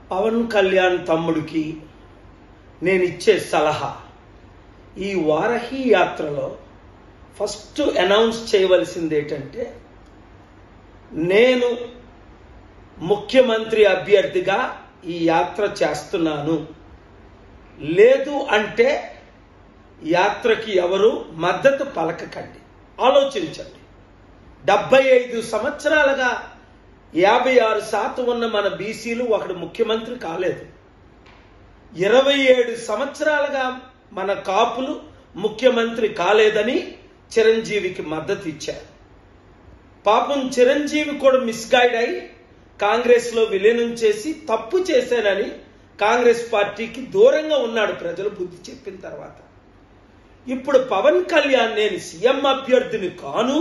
పవన్ కళ్యాణ్ తమ్ముడికి నేను ఇచ్చే సలహా ఈ వారహి యాత్రలో ఫస్ట్ అనౌన్స్ చేయవలసింది ఏంటంటే నేను ముఖ్యమంత్రి అభ్యర్థిగా ఈ యాత్ర చేస్తున్నాను లేదు అంటే యాత్రకి ఎవరు మద్దతు పలకకండి ఆలోచించండి డెబ్బై ఐదు సంవత్సరాలుగా యాభై ఆరు శాతం ఉన్న మన బీసీలు ఒకడు ముఖ్యమంత్రి కాలేదు ఇరవై ఏడు సంవత్సరాలుగా మన కాపులు ముఖ్యమంత్రి కాలేదని చిరంజీవికి మద్దతు ఇచ్చారు పాపం చిరంజీవి కూడా మిస్గైడ్ అయి కాంగ్రెస్లో విలీనం చేసి తప్పు చేశానని కాంగ్రెస్ పార్టీకి దూరంగా ఉన్నాడు ప్రజలు బుద్ధి చెప్పిన తర్వాత ఇప్పుడు పవన్ కళ్యాణ్ నేను సీఎం అభ్యర్థిని కాను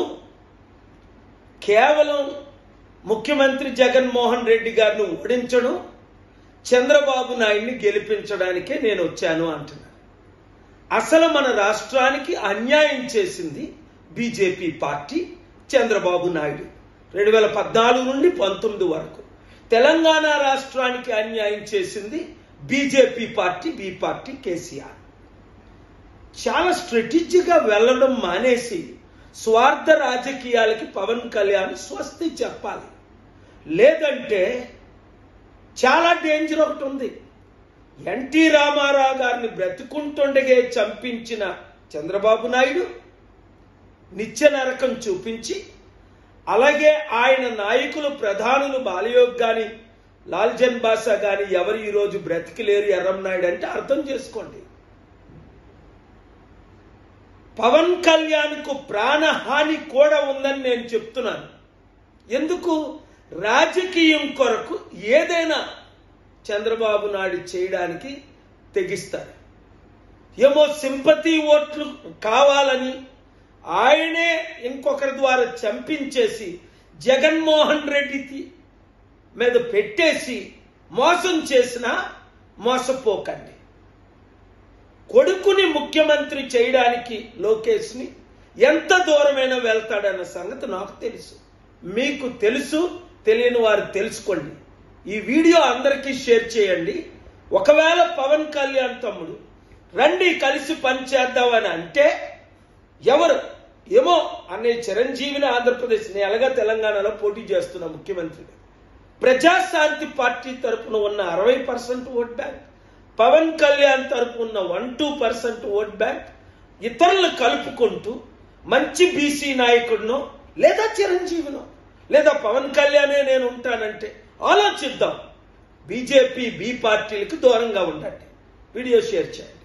కేవలం ముఖ్యమంత్రి జగన్మోహన్ రెడ్డి గారిని ఓడించడం చంద్రబాబు నాయుడిని గెలిపించడానికే నేను వచ్చాను అంటున్నాను అసలు మన రాష్ట్రానికి అన్యాయం చేసింది బీజేపీ పార్టీ చంద్రబాబు నాయుడు రెండు వేల పద్నాలుగు నుండి పంతొమ్మిది వరకు తెలంగాణ రాష్ట్రానికి అన్యాయం చేసింది BJP party B party KCR చాలా స్ట్రాటజిక్గా వెళ్ళడం మానేసి స్వార్థ రాజకీయాలకి పవన్ కళ్యాణ్ స్వస్తి చెప్పాలి లేదంటే చాలా డేంజర్ ఒకటి ఉంది ఎన్టీ రామారావు గారిని బ్రతుకుంటుండగే చంపించిన చంద్రబాబు నాయుడు నిత్య నరకం చూపించి అలాగే ఆయన నాయకులు ప్రధానులు బాలయోగ్ గాని లాల్జన్ బాసా గాని ఎవరు ఈరోజు బ్రతికిలేరు ఎర్రంనాయుడు అంటే అర్థం చేసుకోండి పవన్ కళ్యాణ్కు ప్రాణహాని కూడా ఉందని నేను చెప్తున్నాను ఎందుకు రాజకీయం కొరకు ఏదైనా చంద్రబాబు నాయుడు చేయడానికి తెగిస్తారు ఏమో సింపతి ఓట్లు కావాలని ఆయనే ఇంకొకరి ద్వారా చంపించేసి జగన్మోహన్ రెడ్డికి మీద పెట్టేసి మోసం చేసినా మోసపోకండి కొడుకుని ముఖ్యమంత్రి చేయడానికి లోకేష్ని ఎంత దూరమైనా వెళ్తాడన్న సంగతి నాకు తెలుసు మీకు తెలుసు తెలియని వారు తెలుసుకోండి ఈ వీడియో అందరికీ షేర్ చేయండి ఒకవేళ పవన్ కళ్యాణ్ తమ్ముడు రండి కలిసి పనిచేద్దామని అంటే ఎవరు ఏమో అనే చిరంజీవిని ఆంధ్రప్రదేశ్ నేను ఎలాగా తెలంగాణలో పోటీ చేస్తున్నా ముఖ్యమంత్రిగా ప్రజాశాంతి పార్టీ తరపున ఉన్న అరవై percent vote bank Pawan Kalyan తరపు ఉన్న one two percent vote bank ఇతరులు కలుపుకుంటూ మంచి బీసీ నాయకుడినో లేదా చిరంజీవినో లేదా పవన్ కళ్యాణే నేను ఉంటానంటే ఆలోచిద్దాం బీజేపీ బి పార్టీలకు దూరంగా ఉండండి వీడియో షేర్ చేయండి